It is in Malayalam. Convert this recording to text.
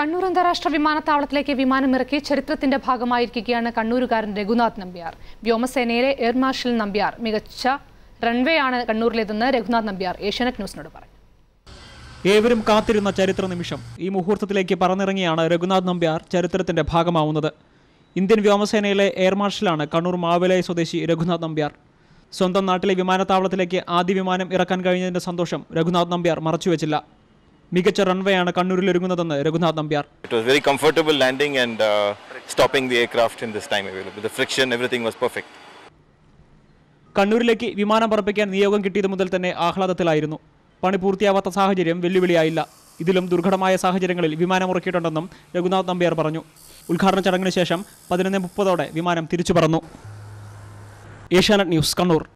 കണ്ണൂർ അന്താരാഷ്ട്ര വിമാനത്താവളത്തിലേക്ക് വിമാനം ഇറക്കി ചരിത്രത്തിന്റെ ഭാഗമായിരിക്കുകയാണ് കണ്ണൂരുകാരൻ രഘുനാഥ് നമ്പ്യാർ വ്യോമസേനയിലെ എയർ മാർഷൽ നമ്പ്യാർ മികച്ച റൺവേ ആണ് കണ്ണൂരിലേതെന്ന് രഘുനാഥ് നമ്പ്യാർ ഏഷ്യാനെറ്റ് ന്യൂസിനോട് പറഞ്ഞു ഏവരും കാത്തിരുന്ന ചരിത്ര നിമിഷം ഈ മുഹൂർത്തത്തിലേക്ക് പറന്നിറങ്ങിയാണ് രഘുനാഥ് നമ്പ്യാർ ചരിത്രത്തിന്റെ ഭാഗമാവുന്നത് ഇന്ത്യൻ വ്യോമസേനയിലെ എയർ മാർഷലാണ് കണ്ണൂർ മാവിലയ സ്വദേശി രഘുനാഥ് നമ്പ്യാർ സ്വന്തം നാട്ടിലെ വിമാനത്താവളത്തിലേക്ക് ആദ്യ വിമാനം ഇറക്കാൻ കഴിഞ്ഞതിന്റെ സന്തോഷം രഘുനാഥ് നമ്പ്യാർ മറച്ചുവെച്ചില്ല മികച്ച റൺവേയാണ് കണ്ണൂരിൽ Raghunath Nambiar It was very comfortable landing and uh, stopping the aircraft in this time available. The friction, everything was perfect. കണ്ണൂരിലേക്ക് വിമാനം പറപ്പിക്കാൻ നിയോഗം കിട്ടിയത് മുതൽ തന്നെ ആഹ്ലാദത്തിലായിരുന്നു പണി പൂർത്തിയാവാത്ത സാഹചര്യം വെല്ലുവിളിയായില്ല ഇതിലും ദുർഘടമായ സാഹചര്യങ്ങളിൽ വിമാനം ഉറക്കിയിട്ടുണ്ടെന്നും രഘുനാഥ് നമ്പ്യാർ പറഞ്ഞു ഉദ്ഘാടന ചടങ്ങിന് ശേഷം പതിനൊന്ന് മുപ്പതോടെ വിമാനം തിരിച്ചു പറന്നു ഏഷ്യാനെറ്റ് ന്യൂസ് കണ്ണൂർ